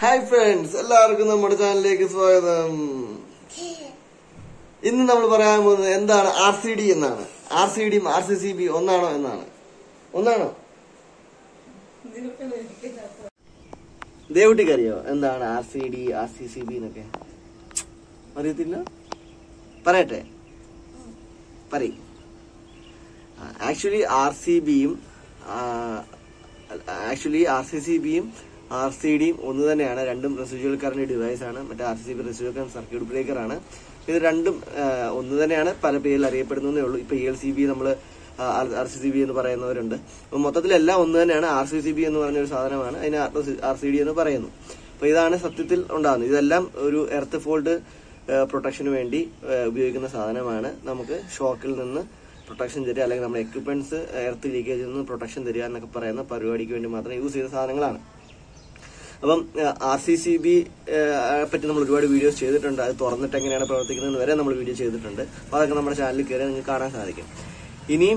Hi friends എല്ലാവർക്കും നമ്മുടെ ചാനലിലേക്ക് സ്വാഗതം ഇന്ന് നമ്മൾ പറയാൻ പോകുന്നത് എന്താണ് ആർ സി ഡി എന്നാണ് ആർ സി ഡിയും ആർ സി സി ബി ഒന്നാണോ എന്നാണ് ഒന്നാണോ ദേവുട്ടിക്ക് അറിയോ എന്താണ് R C D R C C B എന്നൊക്കെ അറിയത്തില്ല പറയട്ടെ പറയും ആക്ച്വലി ആർ സി ബിയും ആക്ച്വലി ആർ സി സി ബിയും ആർ സി ഡിയും ഒന്ന് തന്നെയാണ് രണ്ടും റെസിഡ്യൂവൽ കറന്റ് ഡിവൈസ് ആണ് മറ്റേ R C C B residual current circuit breaker ആണ് ഇത് രണ്ടും ആ, ഒന്ന് തന്നെയാണ് പല പേരിൽ അറിയപ്പെടുന്നതേ ഉള്ളൂ ഇപ്പൊ ഇ എൽ സി ബി നമ്മൾ ആർ സി സി ബി എന്ന് പറയുന്നവരുണ്ട് അപ്പൊ മൊത്തത്തിൽ എല്ലാം ഒന്ന് തന്നെയാണ് ആർ സി സി ബി എന്ന് പറഞ്ഞ ഒരു സാധനമാണ് അതിന് ആർ സി ഡി എന്ന് പറയുന്നു അപ്പൊ ഇതാണ് സത്യത്തിൽ ഉണ്ടാകുന്നത് ഇതെല്ലാം ഒരു എർത്ത് ഫോൾട്ട് പ്രൊട്ടക്ഷന് വേണ്ടി ആ, ഉപയോഗിക്കുന്ന സാധനമാണ് നമുക്ക് ഷോക്കിൽ നിന്ന് പ്രൊട്ടക്ഷൻ തരിക അല്ലെങ്കിൽ നമ്മുടെ എക്യുപ്മെന്റ്സ് എർത്ത് ലീക്കേജിൽ നിന്ന് പ്രൊട്ടക്ഷൻ തരിക എന്നൊക്കെ പറയുന്ന പരിപാടിക്ക് വേണ്ടി മാത്രം യൂസ് ചെയ്യുന്ന സാധനങ്ങളാണ് അപ്പം ആർ സി സി ബി പറ്റി നമ്മൾ ഒരുപാട് വീഡിയോസ് ചെയ്തിട്ടുണ്ട് അത് തുറന്നിട്ട് എങ്ങനെയാണ് പ്രവർത്തിക്കുന്നത് വരെ നമ്മൾ വീഡിയോ ചെയ്തിട്ടുണ്ട് അപ്പോൾ അതൊക്കെ നമ്മുടെ ചാനലിൽ കയറി നിങ്ങൾക്ക് കാണാൻ സാധിക്കും ഇനിയും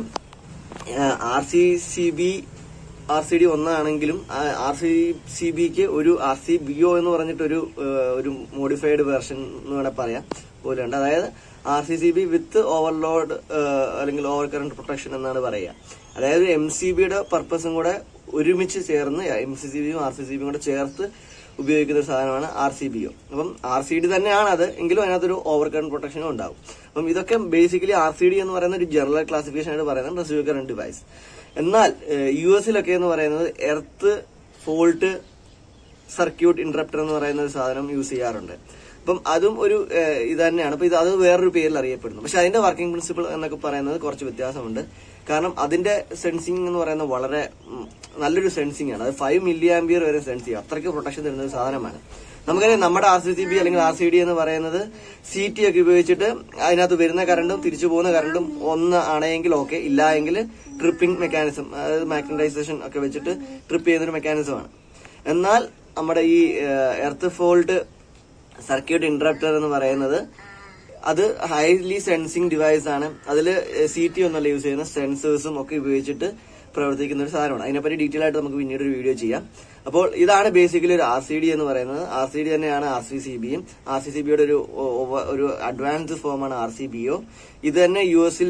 R C C B R C D ഒന്നാണെങ്കിലും ആർ സി സി ബിക്ക് ഒരു ആർ സി ബി ഒ എന്ന് പറഞ്ഞിട്ടൊരു ആ, ഒരു മോഡിഫൈഡ് വെർഷൻ എന്ന് വേണേൽ പറയാം പോലെയുണ്ട് അതായത് R C C B with overload അല്ലെങ്കിൽ ഓവർ കറന്റ് പ്രൊട്ടക്ഷൻ എന്നാണ് പറയുക അതായത് എം സി ബിയുടെ പർപ്പസും കൂടെ ഒരുമിച്ച് ചേർന്ന് എം സി സി ബിയും ആർ സി സി ബിയും കൂടെ ചേർത്ത് ഉപയോഗിക്കുന്ന ഒരു സാധനമാണ് ആർ സി ബി ഒ അപ്പം ആർ സി ഡി തന്നെയാണ് അത് എങ്കിലും അതിനകത്തൊരു ഓവർ കറന്റ് പ്രൊട്ടക്ഷനും ഉണ്ടാവും അപ്പം ഇതൊക്കെ ബേസിക്കലി ആർ സി ഡി എന്ന് പറയുന്ന ഒരു ജനറൽ ക്ലാസിഫിക്കേഷൻ ആയിട്ട് പറയുന്നത് റെസിഡ്യൂ കറന്റ് ഡിവൈസ് എന്നാൽ യു എസിലൊക്കെ എന്ന് പറയുന്നത് എർത്ത് ഫോൾട്ട് സർക്യൂട്ട് ഇന്ററപ്റ്റർ എന്ന് പറയുന്ന ഒരു സാധനം യൂസ് ചെയ്യാറുണ്ട് അപ്പം അതും ഒരു ഏഹ്, ഇത് തന്നെയാണ് അപ്പൊ ഇത് അത് വേറൊരു പേരിൽ അറിയപ്പെടുന്നു പക്ഷെ അതിന്റെ വർക്കിംഗ് പ്രിൻസിപ്പിൾ എന്നൊക്കെ പറയുന്നത് കുറച്ച് വ്യത്യാസമുണ്ട് കാരണം അതിന്റെ സെൻസിങ് എന്ന് പറയുന്നത് വളരെ ഉം, നല്ലൊരു സെൻസിങ് ആണ് അത് ഫൈവ് മില്ലി ആംബിയർ വരെ സെൻസ് ചെയ്യും അത്രയ്ക്ക് പ്രൊട്ടക്ഷൻ തരുന്ന ഒരു സാധനമാണ് നമുക്കറിയാം നമ്മുടെ ആർ സി സി ബി അല്ലെങ്കിൽ ആർ സി ഡി എന്ന് പറയുന്നത് സി ടി ഒക്കെ ഉപയോഗിച്ചിട്ട് അതിനകത്ത് വരുന്ന കറണ്ടും തിരിച്ചു പോകുന്ന കറണ്ടും ഒന്ന് ആണെങ്കിൽ ഓക്കെ ഇല്ല എങ്കിൽ ട്രിപ്പിംഗ് മെക്കാനിസം അതായത് മാഗ്നറ്റൈസേഷൻ ഒക്കെ വെച്ചിട്ട് ട്രിപ്പ് ചെയ്യുന്ന ഒരു മെക്കാനിസമാണ് എന്നാൽ നമ്മുടെ ഈ എർത്ത് ഫോൾട്ട് സർക്യൂട്ട് ഇന്ററപ്റ്റർ എന്ന് പറയുന്നത് അത് ഹൈലി സെൻസിങ് ഡിവൈസ് ആണ് അതിൽ സി ടി ഒന്നല്ല യൂസ് ചെയ്യുന്ന സെൻസേഴ്സും ഒക്കെ ഉപയോഗിച്ചിട്ട് പ്രവർത്തിക്കുന്ന ഒരു സാധനമാണ് അതിനെപ്പറ്റി ഡീറ്റെയിൽ ആയിട്ട് നമുക്ക് പിന്നീട് ഒരു വീഡിയോ ചെയ്യാം അപ്പോൾ ഇതാണ് ബേസിക്കലി ഒരു ആർ സി ഡി എന്ന് പറയുന്നത് ആർ സി ഡി തന്നെയാണ് ആർ സി സി ബിയും ആർ സി സി ബിയുടെ ഒരു ഒ- ഒ- ഒരു അഡ്വാൻസ്ഡ് ഫോമാണ് ആർ സി ബി ഒ ഇത് തന്നെ യു എസിൽ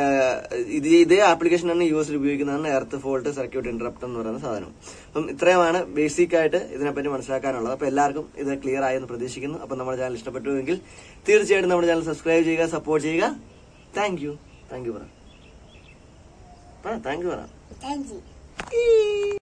ഇത് ഇതേ ആപ്ലിക്കേഷൻ തന്നെ യു എസിൽ ഉപയോഗിക്കുന്നതാണ് എർത്ത് ഫോൾട്ട് സർക്യൂട്ട് ഇന്ററപ്റ്റ് എന്ന് പറയുന്ന സാധനം അപ്പം ഇത്രയുമാണ് ബേസിക് ആയിട്ട് ഇതിനെപ്പറ്റി മനസ്സിലാക്കാനുള്ളത് അപ്പൊ എല്ലാവർക്കും ഇത് ക്ലിയർ ആയെന്ന് പ്രതീക്ഷിക്കുന്നു അപ്പൊ നമ്മുടെ ചാനൽ ഇഷ്ടപ്പെട്ടുവെങ്കിൽ തീർച്ചയായിട്ടും നമ്മുടെ ചാനൽ സബ്സ്ക്രൈബ് ചെയ്യുക സപ്പോർട്ട് ചെയ്യുക താങ്ക് യു താങ്ക് യു പറ താങ്ക് യു പറ Thank you.